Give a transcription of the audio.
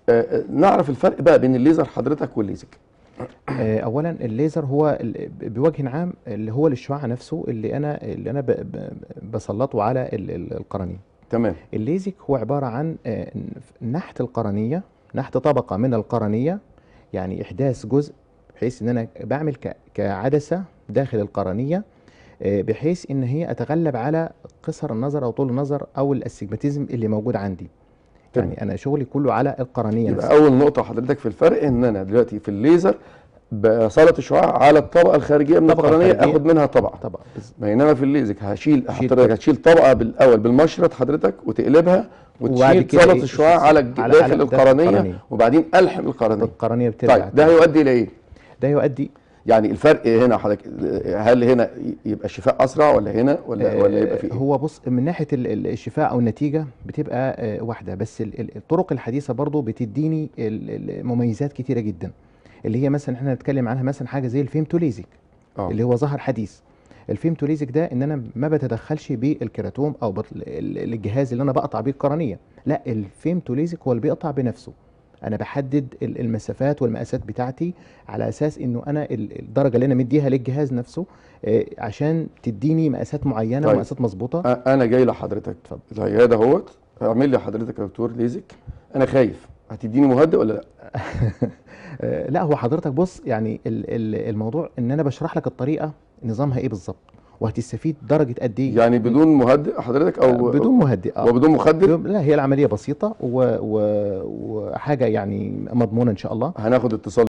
آه، آه، نعرف الفرق بقى بين الليزر حضرتك والليزك آه، اولا الليزر هو ال- بوجه عام اللي هو الشعاع نفسه اللي انا اللي انا ب- ب- بسلطه على ال- ال- القرنيه تمام الليزك هو عباره عن آه، نحت القرنيه نحت طبقه من القرنيه يعني احداث جزء بحيث ان انا بعمل ك- كعدسه داخل القرنيه آه، بحيث ان هي اتغلب على قصر النظر او طول النظر او الاستجماتيزم اللي موجود عندي تمام. يعني انا شغلي كله على القرنيه نفسها يبقى اول نقطه حضرتك في الفرق ان انا دلوقتي في الليزر بسلط الشعاع على الطبقه الخارجيه من الطبقة القرنيه الخارجية. اخد منها طبقه طبعا بز- بينما في الليزك هشيل شيل حضرتك هتشيل طبقه بالاول بالمشرط حضرتك وتقلبها وبعد وتشيل كده سلط إيه؟ الشعاع على الج- على- داخل على داخل القرنيه القرنية. وبعدين الحم القرنيه القرنيه بترجع طيب ده تاني. هيؤدي الى ايه؟ ده يؤدي يعني الفرق هنا حضرتك هل هنا يبقى الشفاء اسرع ولا هنا ولا ولا يبقى في آه، ايه؟ هو بص من ناحيه ال- ال- الشفاء او النتيجه بتبقى آه، واحده بس ال- ال- الطرق الحديثه برضو بتديني ال- ال- مميزات كتيره جدا اللي هي مثلا احنا نتكلم عنها مثلا حاجه زي الفيمتوليزك اه اللي هو ظهر حديث الفيمتوليزك ده ان انا ما بتدخلش بالكيراتوم او بط- ال- ال- الجهاز اللي انا بقطع بيه القرنيه لا الفيمتوليزك هو اللي بيقطع بنفسه انا بحدد ال- المسافات والمقاسات بتاعتي على اساس انه انا ال- الدرجه اللي انا مديها للجهاز نفسه آه، عشان تديني مقاسات معينه طيب. ومقاسات مظبوطه أ- انا جاي لحضرتك اتفضل. العياده اهوت اعمل لي حضرتك يا دكتور ليزك انا خايف هتديني مهدئ ولا لا؟ آه، لا هو حضرتك بص يعني ال- ال- الموضوع ان انا بشرح لك الطريقه نظامها ايه بالظبط وهتستفيد درجه قد ايه يعني بدون مهدئ حضرتك او بدون مهدئ آه. وبدون مخدر بدون- لا هي العمليه بسيطه و... و... وحاجه يعني مضمونه ان شاء الله هناخد اتصال